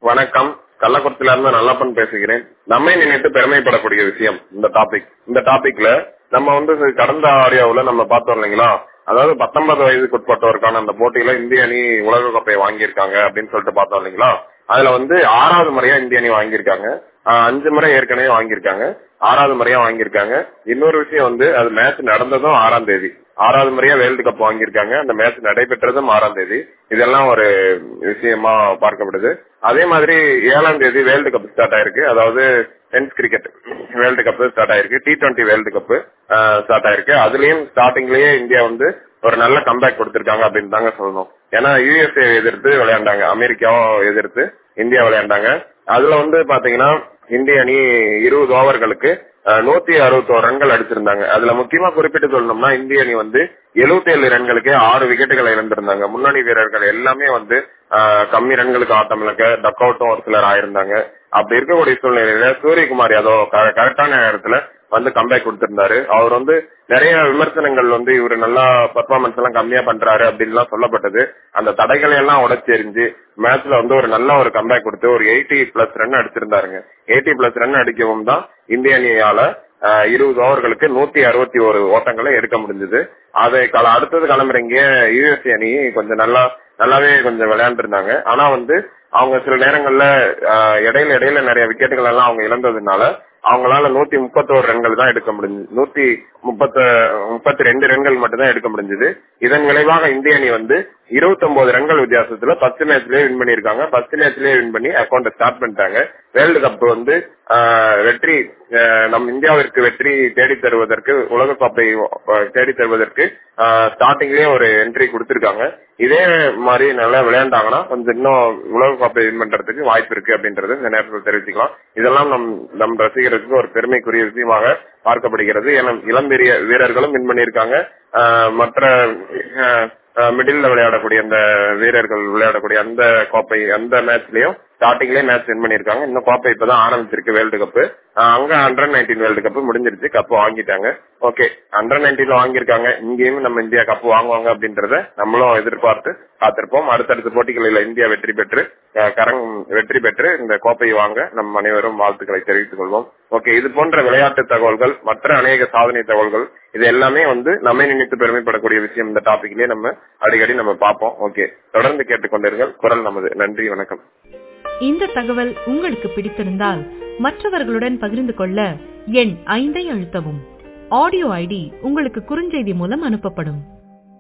வணக்கம் கள்ளக்குறிச்சியில இருந்து நல்லப்பன் பேசுகிறேன் நம்மை நினைத்து பெருமைப்படக்கூடிய விஷயம் இந்த டாபிக் இந்த டாபிக்ல நம்ம வந்து கடந்த ஆடியோவுல நம்ம பார்த்தோம் இல்லைங்களா அதாவது பத்தொன்பது வயதுக்கு உட்பட்டவருக்கான அந்த போட்டியில இந்திய அணி உலக கோப்பையை வாங்கியிருக்காங்க அப்படின்னு சொல்லிட்டு பார்த்தோம் இல்லைங்களா அதுல வந்து ஆறாவது முறையா இந்திய அணி வாங்கியிருக்காங்க ஆஹ் அஞ்சு முறை ஏற்கனவே வாங்கியிருக்காங்க ஆறாவது முறையா வாங்கியிருக்காங்க இன்னொரு விஷயம் வந்து அது மேட்ச் நடந்ததும் ஆறாம் தேதி ஆறாவது முறையா வேர்ல்டு கப் வாங்கியிருக்காங்க அந்த மேட்ச் நடைபெற்றதும் ஆறாம் தேதி இதெல்லாம் ஒரு விஷயமா பார்க்கப்படுது அதே மாதிரி ஏழாம் தேதி வேர்ல்டு கப் ஸ்டார்ட் ஆயிருக்கு அதாவது tenth cricket world cup start ஆயிருக்கு T twenty world cup start ஆயிருக்கு அதுலயும் ஸ்டார்டிங்லயே இந்தியா வந்து ஒரு நல்ல கம்பேக் கொடுத்திருக்காங்க அப்படின்னு தாங்க சொல்லணும் ஏன்னா யுஎஸ்ஏ எதிர்த்து விளையாண்டாங்க அமெரிக்காவும் எதிர்த்து இந்தியா விளையாண்டாங்க அதுல வந்து பாத்தீங்கன்னா இந்திய அணி இருபது ஓவர்களுக்கு நூத்தி அறுபத்தோரு ரன்கள் அடிச்சிருந்தாங்க அதுல முக்கியமா குறிப்பிட்டு சொல்லணும்னா இந்திய அணி வந்து எழுபத்தி ஏழு ரன்களுக்கு ஆறு விக்கெட்டுகளை இழந்திருந்தாங்க முன்னணி வீரர்கள் எல்லாமே வந்து கம்மி ரன்களுக்கு ஆட்டம் இழக்க டக் அவுட்டும் ஒரு சிலர் ஆயிருந்தாங்க அப்படி இருக்கக்கூடிய சூழ்நிலையில சூரியகுமார் யாதவ் கரெக்டான நேரத்துல வந்து கம்பேக் கொடுத்திருந்தாரு அவர் வந்து நிறைய விமர்சனங்கள் வந்து இவர் நல்லா பர்ஃபார்மன்ஸ் எல்லாம் கம்மியா பண்றாரு அப்படின்லாம் சொல்லப்பட்டது அந்த தடைகளை எல்லாம் உடச்சி எறிஞ்சு மேட்ச்ல வந்து ஒரு நல்ல ஒரு கம்பேக் கொடுத்து ஒரு எயிட்டி பிளஸ் ரன் அடிச்சிருந்தாருங்க எயிட்டி பிளஸ் ரன் அடிக்கவும் தான் இந்திய அணியால இருபது ஓவர்களுக்கு நூத்தி அறுபத்தி ஒரு ஓட்டங்களை எடுக்க முடிஞ்சது அதை அடுத்தது கிளம்புறீங்க யுஎஸ்ஏ அணி கொஞ்சம் நல்லா நல்லாவே கொஞ்சம் விளையாண்டு இருந்தாங்க ஆனா வந்து அவங்க சில நேரங்கள்ல இடையில இடையில நிறைய விக்கெட்டுகள் எல்லாம் அவங்க இழந்ததுனால அவங்களால நூத்தி முப்பத்தோரு ரன்கள் தான் எடுக்க முடிஞ்சது நூத்தி முப்பத்த முப்பத்தி ரெண்டு ரன்கள் மட்டும் தான் எடுக்க முடிஞ்சது இதன் விளைவாக இந்திய அணி வந்து இருபத்தி ஒன்பது ரன்கள் வித்தியாசத்துல பத்து மேட்ச்லயே வின் பண்ணிருக்காங்க பத்து மேட்ச்லயே வின் பண்ணி அக்கௌண்ட் ஸ்டார்ட் பண்ணிட்டாங்க வேர்ல்டு கப் வந்து வெற்றி நம் இந்தியாவிற்கு வெற்றி தேடி தருவதற்கு உலக கோப்பை தேடி தருவதற்கு ஸ்டார்டிங்லயே ஒரு என்ட்ரி கொடுத்திருக்காங்க இதே மாதிரி நல்லா விளையாண்டாங்கன்னா கொஞ்சம் இன்னும் உலக கோப்பை வின் பண்றதுக்கு வாய்ப்பு இருக்கு அப்படின்றது இந்த நேரத்தில் தெரிவிச்சுக்கலாம் இதெல்லாம் நம் நம் ரசிகர்களுக்கு ஒரு பெருமைக்குரிய விஷயமாக பார்க்கப்படுகிறது ஏன்னா இளம் வீரர்களும் வின் பண்ணியிருக்காங்க மற்ற மிடில் விளையாடக்கூடிய அந்த வீரர்கள் விளையாடக்கூடிய அந்த கோப்பை அந்த மேட்ச்லயும் ஸ்டார்டிங்லயே மேட்ச் வின் பண்ணிருக்காங்க இன்னும் கோப்பை இப்பதான் ஆரம்பிச்சிருக்கு வேர்ல்டு கப் அங்க அண்டர் நைன்டீன் வேர்ல்டு கப் முடிஞ்சிருச்சு கப் வாங்கிட்டாங்க ஓகே அண்டர் நைன்டீன்ல வாங்கியிருக்காங்க இங்கேயும் நம்ம இந்தியா கப் வாங்குவாங்க அப்படின்றத நம்மளும் எதிர்பார்த்து காத்திருப்போம் அடுத்தடுத்த போட்டிகளில் இந்தியா வெற்றி பெற்று கரங் வெற்றி பெற்று இந்த கோப்பையை வாங்க நம் அனைவரும் வாழ்த்துக்களை தெரிவித்துக் கொள்வோம் ஓகே இது போன்ற விளையாட்டு தகவல்கள் மற்ற அநேக சாதனை தகவல்கள் இது எல்லாமே வந்து நம்மை நினைத்து பெருமைப்படக்கூடிய விஷயம் இந்த டாபிக்லயே நம்ம அடிக்கடி நம்ம பார்ப்போம் ஓகே தொடர்ந்து கேட்டுக்கொண்டீர்கள் குரல் நமது நன்றி வணக்கம் இந்த தகவல் உங்களுக்கு பிடித்திருந்தால் மற்றவர்களுடன் பகிர்ந்து கொள்ள எண் ஐந்தை அழுத்தவும் ஆடியோ ஐடி உங்களுக்கு குறுஞ்செய்தி மூலம் அனுப்பப்படும்